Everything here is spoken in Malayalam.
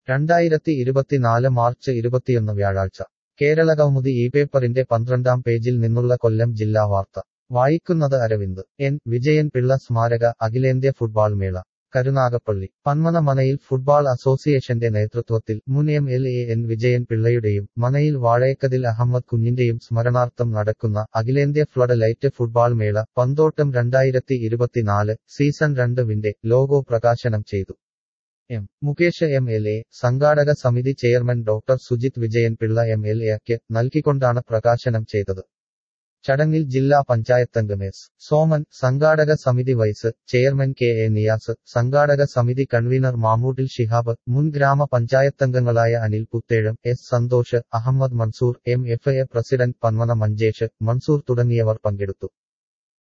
രണ്ടായിരത്തി ഇരുപത്തിനാല് മാർച്ച് ഇരുപത്തിയൊന്ന് വ്യാഴാഴ്ച കേരളകൗമുദി ഈ പേപ്പറിന്റെ പന്ത്രണ്ടാം പേജിൽ നിന്നുള്ള കൊല്ലം ജില്ലാ വാർത്ത വായിക്കുന്നത് അരവിന്ദ് എൻ വിജയൻ പിള്ള സ്മാരക അഖിലേന്ത്യാ ഫുട്ബാൾ മേള കരുനാഗപ്പള്ളി പന്മനമനയിൽ ഫുട്ബാൾ അസോസിയേഷന്റെ നേതൃത്വത്തിൽ മുൻ M L A N Vijayan പിള്ളയുടെയും മനയിൽ വാഴയക്കതിൽ അഹമ്മദ് കുഞ്ഞിന്റെയും സ്മരണാർത്ഥം നടക്കുന്ന അഖിലേന്ത്യാ ഫ്ലഡ് ലൈറ്റ് ഫുട്ബാൾ മേള പന്തോട്ടം രണ്ടായിരത്തി ഇരുപത്തിനാല് സീസൺ രണ്ട് വിന്റെ ലോഗോ പ്രകാശനം ചെയ്തു M Mukesh M L A സംഘാടക സമിതി chairman doctor Sujith Vijayan Pillai M L എക്ക് നൽകിക്കൊണ്ടാണ് പ്രകാശനം ചെയ്തത് ചടങ്ങിൽ ജില്ലാ പഞ്ചായത്തംഗം എസ് സോമൻ സംഘാടക സമിതി vice chairman K A Niyas സംഘാടക സമിതി കൺവീനർ മാമൂട്ടിൽ ഷിഹാബ് മുൻ ഗ്രാമ പഞ്ചായത്തംഗങ്ങളായ Anil Puthezham S Santhosh Ahmed Mansoor M F A president Panmana Manjesh Mansoor തുടങ്ങിയവർ പങ്കെടുത്തു